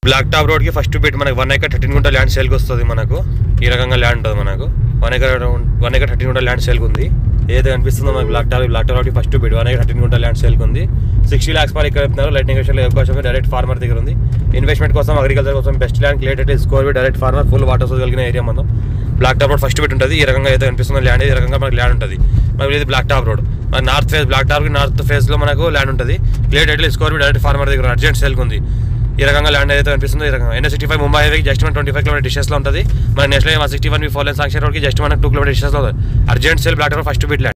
black top road కి first bit మనకు one acre thirteen గుంట ల్యాండ్ సేల్కి వస్తుంది మనకు ఈ రకంగా ల్యాండ్ ఉంటుంది మనకు one acre one acre thirteen గుంట ల్యాండ్ సేల్కి ఉంది ఏదైతే కనిపిస్తుందో మనకి black top black top road first bit one acre thirteen గుంట ల్యాండ్ సేల్కి ఉంది సిక్స్టీ ల్యాక్స్ పర్ ఇక్కడ చెప్తున్నారు లైట్ నెగోషియల్ అవకాశం డైరెక్ట్ ఫార్మర్ దగ్గర ఉంది ఇన్వెస్ట్మెంట్ కోసం అగ్రికల్చర్ కోసం best land clear score direct farmer full water source కలిగిన ఏరియా మనం black top road first bit ఉంటుంది ఈ రకంగా అయితే కనిపిస్తుందో ల్యాండ్ ఈ రకంగా మనకి ల్యాండ్ ఉంటుంది మనకి ఇది బ్లాక్ టాప్ రోడ్ మన north face black top north face లో మనకు ల్యాండ్ ఉంటుంది clear title score direct farmer దగ్గర అర్జెంట్ సేల్కి ఉంది ఈ రకంగా ల్యాండ్ అయితే కనిపిస్తుంది ఈ రకంగా N sixty five Mumbai highway just మన ట్వంటీ ఫైవ్ కిలోమీటర్ డిస్టెన్స్ లో ఉంటుంది మన national sixty one four line sanction రోడ్కి జస్ట్ మనకు టూ కిలోమీటర్ డిస్టెన్స్ లో ఉంటుంది urgent sale black top first bit land